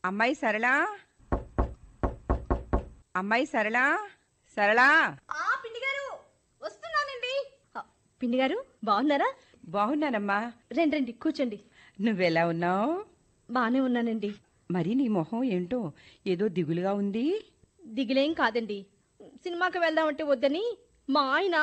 అమ్మాయి సరళా అమ్మాయి సరళా సరళా ఆ పిండి గారు వస్తున్నానండి ఆ, పిండి గారు బాగున్నారా బాగున్నానమ్మా రండి రండి కూర్చోండి నువ్వెలా ఉన్నావు బానే ఉన్నానండి మరి నీ మొహం ఏంటో ఏదో దిగులుగా ఉంది దిగులేం కాదండి సినిమాకి వెళ్దామంటే వద్దని మా ఆయన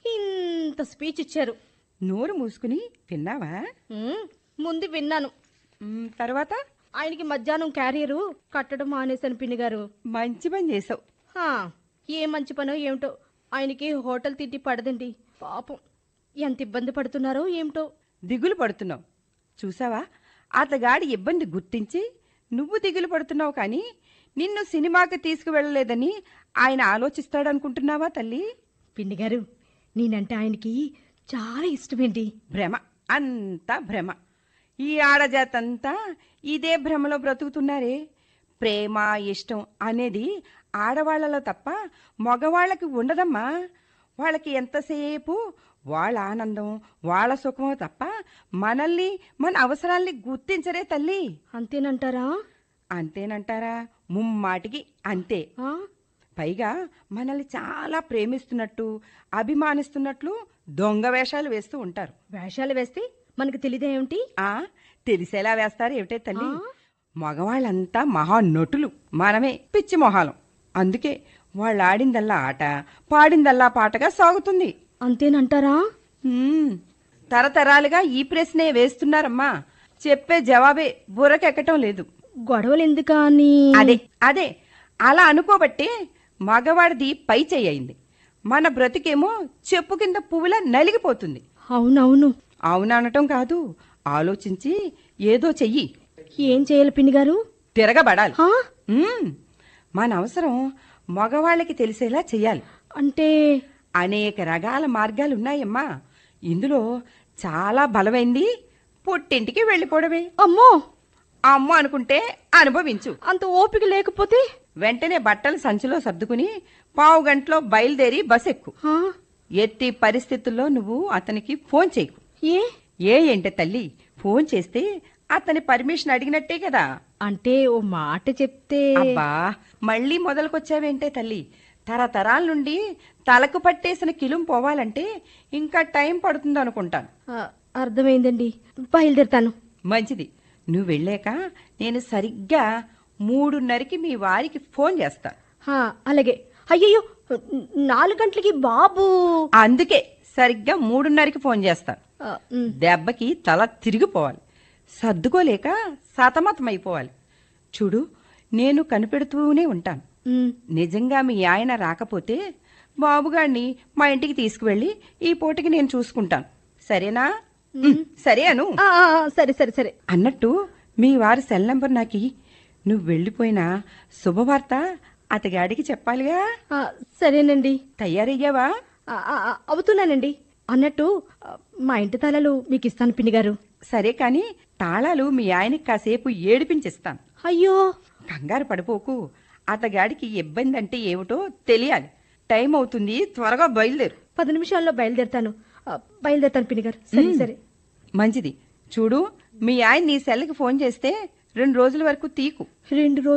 ఇంత స్పీచ్ ఇచ్చారు నోరు మూసుకుని విన్నావా ఉమ్, ముందు విన్నాను మ్, తర్వాత ఆయనకి మధ్యాహ్నం క్యారియరు కట్టడం మానేశాను పిండి గారు మంచి పని చేసావు హా, ఏ మంచి పనో ఏమిటో ఆయనకి హోటల్ తిండి పడదండి పాపం ఎంత ఇబ్బంది పడుతున్నారో ఏమిటో దిగులు పడుతున్నావు చూసావా అతగాడి ఇబ్బంది గుర్తించి నువ్వు దిగులు పడుతున్నావు కానీ నిన్ను సినిమాకి తీసుకువెళ్ళలేదని ఆయన ఆలోచిస్తాడనుకుంటున్నావా తల్లి పిండి గారు నేనంటే ఆయనకి చాలా ఇష్టమేంటి భ్రమ అంతా భ్రమ ఈ ఆడజాతంతా ఇదే భ్రమలో బ్రతుకుతున్నారే ప్రేమ ఇష్టం అనేది ఆడవాళ్లలో తప్ప మగవాళ్ళకి ఉండదమ్మా వాళ్ళకి ఎంతసేపు వాళ్ళ ఆనందం వాళ్ళ సుఖమో తప్ప మనల్ని మన అవసరాల్ని గుర్తించరే తల్లి అంతేనంటారా అంతేనంటారా ముమ్మాటికి అంతే ఆ? పైగా మనల్ని చాలా ప్రేమిస్తున్నట్టు అభిమానిస్తున్నట్లు దొంగ వేషాలు వేస్తూ ఉంటారు వేషాలు వేస్తే మనకు తెలియదేమిటి ఆ తెలిసేలా వేస్తారు ఏమిటే తల్లి ఆ? మగవాళ్ళంతా మహానటులు మనమే పిచ్చి మొహాలం అందుకే వాళ్ళు ఆడిందల్లా ఆట పాడిందల్లా పాటగా సాగుతుంది అంతేనంటారా హ్మ్, తరతరాలుగా ఈ ప్రశ్నే వేస్తున్నారమ్మా చెప్పే జవాబే బుర్రకెక్కటం లేదు గొడవలు ఎందుకా అని అదే అదే అలా అనుకోబట్టే మగవాడిది పై చెయ్యింది మన బ్రతికేమో చెప్పు కింద పువ్వులా నలిగిపోతుంది అవునవును అవుననటం కాదు ఆలోచించి ఏదో చెయ్యి ఏం చేయాలి పిండి గారు తిరగబడాలి ఆ? ఉమ్, మన అవసరం మగవాళ్ళకి తెలిసేలా చెయ్యాలి అంటే అనేక రకాల మార్గాలు ఉన్నాయమ్మా ఇందులో చాలా బలమైంది పుట్టింటికి వెళ్ళిపోవడమే అమ్మో అమ్మ అనుకుంటే అనుభవించు అంత ఓపిక లేకపోతే వెంటనే బట్టలు సంచిలో సర్దుకుని పావు గంటలో బయలుదేరి బస్ ఎక్కు ఆ? ఎట్టి పరిస్థితుల్లో నువ్వు అతనికి ఫోన్ చేయకు ఏ ఏ ఏంటే తల్లి ఫోన్ చేస్తే అతని పర్మిషన్ అడిగినట్టే కదా అంటే ఓ మాట చెప్తే అబ్బా మళ్ళీ మొదలుకొచ్చావేంటే తల్లి తరతరాల నుండి తలకు పట్టేసిన కిలుం పోవాలంటే ఇంకా టైం పడుతుంది అనుకుంటాను ఆ, అర్థమైందండి బయలుదేరుతాను మంచిది నువ్వు వెళ్ళాక నేను సరిగ్గా మూడున్నరకి మీ వారికి ఫోన్ చేస్తా ఆ, అలాగే అయ్యయ్యో నాలుగు గంటలకి బాబు అందుకే సరిగ్గా మూడున్నరకి ఫోన్ చేస్తా ఆ, ఉమ్, దెబ్బకి తల తిరిగిపోవాలి సర్దుకోలేక సతమతమైపోవాలి చూడు నేను కనిపెడుతూనే ఉంటాను ఉమ్. నిజంగా మీ ఆయన రాకపోతే బాబుగాడిని మా ఇంటికి తీసుకువెళ్ళి ఈ పూటకి నేను చూసుకుంటాను సరేనా ఉమ్, సరే అను ఆ, ఆ, ఆ, సరే సరే సరే అన్నట్టు మీ వారి సెల్ నంబర్ నాకి నువ్వు వెళ్ళిపోయినా శుభవార్త అతగాడికి చెప్పాలిగా ఆ, సరేనండి తయారయ్యావా ఆ, ఆ, ఆ, అవుతున్నానండి అన్నట్టు ఆ, మా ఇంటి తాళాలు మీకు ఇస్తాను పిండి గారు సరే కాని తాళాలు మీ ఆయనకి కాసేపు ఏడిపించిస్తాను అయ్యో కంగారు పడిపోకు అతగాడికి ఇబ్బంది అంటే ఏమిటో తెలియాలి టైం అవుతుంది త్వరగా బయలుదేరు పది నిమిషాల్లో బయలుదేరుతాను ఆ, బయలుదేరుతాను పిండి గారు సరే సరే మంచిది చూడు మీ ఆయన నీ సెల్కి ఫోన్ చేస్తే రెండు రోజుల వరకు తీకు రెండు రోజులు